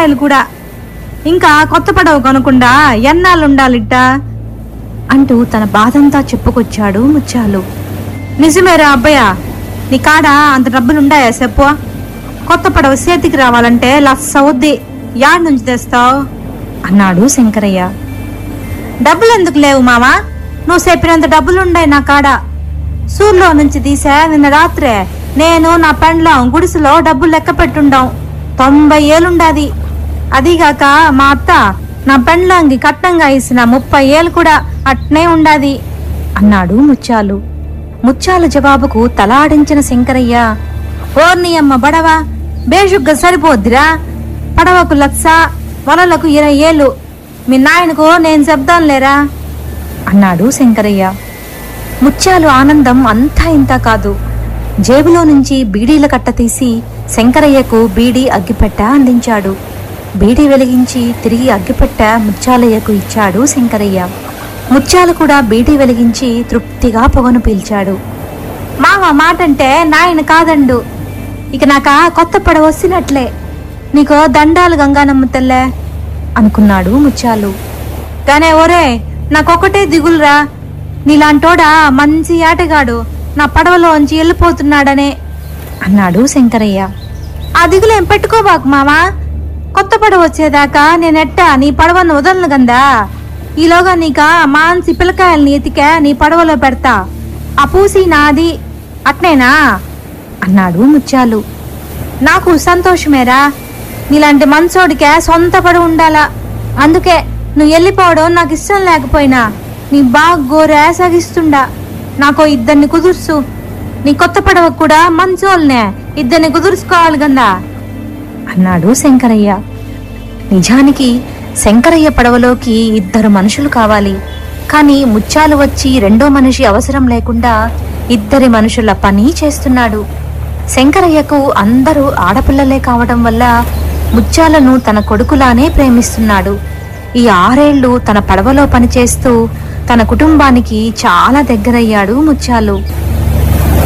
రూపాయలు కూడా ఇంకా కొత్త పడవ కొనకుండా ఎన్నాళ్ళు ఉండాలిట్ట అంటూ తన బాధంతా చెప్పుకొచ్చాడు ముత్యాలు నిజమేరా అబ్బయ్య నీ కాడ అంత డబ్బులుండాయా చెప్పు కొత్త పడవ చేతికి రావాలంటే లక్ష అవుద్ది యాడ్ నుంచి తెస్తావు అన్నాడు శంకరయ్య డబ్బులు ఎందుకు లేవు మామా నువ్వు చెప్పినంత డబ్బులుండాయి నా కాడ సూర్లో నుంచి తీసా నిన్న రాత్రే నేను నా పెండ్లం గుడిసెలో డబ్బులు లెక్క పెట్టుండాం తొంభై ఏళ్ళుండాది అదిగాక మా అత్త నా పెండ్లాంగి కట్నంగా ఇసిన ముప్పై ఏళ్ళు కూడా అట్నే ఉండాది అన్నాడు ముత్యాలు ముత్యాల జవాబుకు తల ఆడించిన శంకరయ్య ఓర్ని అమ్మ బడవ బేషుగ్గా సరిపోద్దిరా పడవకు లక్ష వలలకు ఇరవై ఏళ్ళు మీ నాయనకు నేను చెప్దాం లేరా అన్నాడు శంకరయ్య ముత్యాలు ఆనందం అంతా ఇంత కాదు జేబులో నుంచి బీడీల కట్ట తీసి శంకరయ్యకు బీడీ అగ్గిపెట్ట అందించాడు బీడీ వెలిగించి తిరిగి అగ్గిపెట్ట ముత్యాలయ్యకు ఇచ్చాడు శంకరయ్య ముత్యాలు కూడా బీడీ వెలిగించి తృప్తిగా పొగను పీల్చాడు మామ మాటంటే నాయన కాదండు ఇక నాక కొత్త పడవ వస్తున్నట్లే నీకు దండాలు గంగానమ్మ తెల్లే అనుకున్నాడు ముత్యాలు గానే ఒరే నాకొకటే దిగులురా నీలాంటోడా మంచి ఆటగాడు నా పడవలోంచి వెళ్ళిపోతున్నాడనే అన్నాడు శంకరయ్య ఆ దిగులేం పెట్టుకోబాకు మామా కొత్త పడవ వచ్చేదాకా నేనెట్టా నీ పడవను వదలను గందా ఈలోగా నీక మాంసి పిల్లకాయల్ని ఎతిక నీ పడవలో పెడతా ఆ పూసి నాది అట్నేనా అన్నాడు ముత్యాలు నాకు సంతోషమేరా నీలాంటి మనసోడికే సొంత పడి ఉండాలా అందుకే నువ్వు వెళ్ళిపోవడం నాకు ఇష్టం లేకపోయినా నీ బాగా గోరే సాగిస్తుండా నాకు ఇద్దరిని కుదుర్చు నీ కొత్త పడవ కూడా మంచోళ్ళనే ఇద్దరిని కుదుర్చుకోవాలి గందా అన్నాడు శంకరయ్య నిజానికి శంకరయ్య పడవలోకి ఇద్దరు మనుషులు కావాలి కానీ ముత్యాలు వచ్చి రెండో మనిషి అవసరం లేకుండా ఇద్దరి మనుషుల పని చేస్తున్నాడు శంకరయ్యకు అందరూ ఆడపిల్లలే కావడం వల్ల ముత్యాలను తన కొడుకులానే ప్రేమిస్తున్నాడు ఈ ఆరేళ్లు తన పడవలో పనిచేస్తూ తన కుటుంబానికి చాలా దగ్గరయ్యాడు ముత్యాలు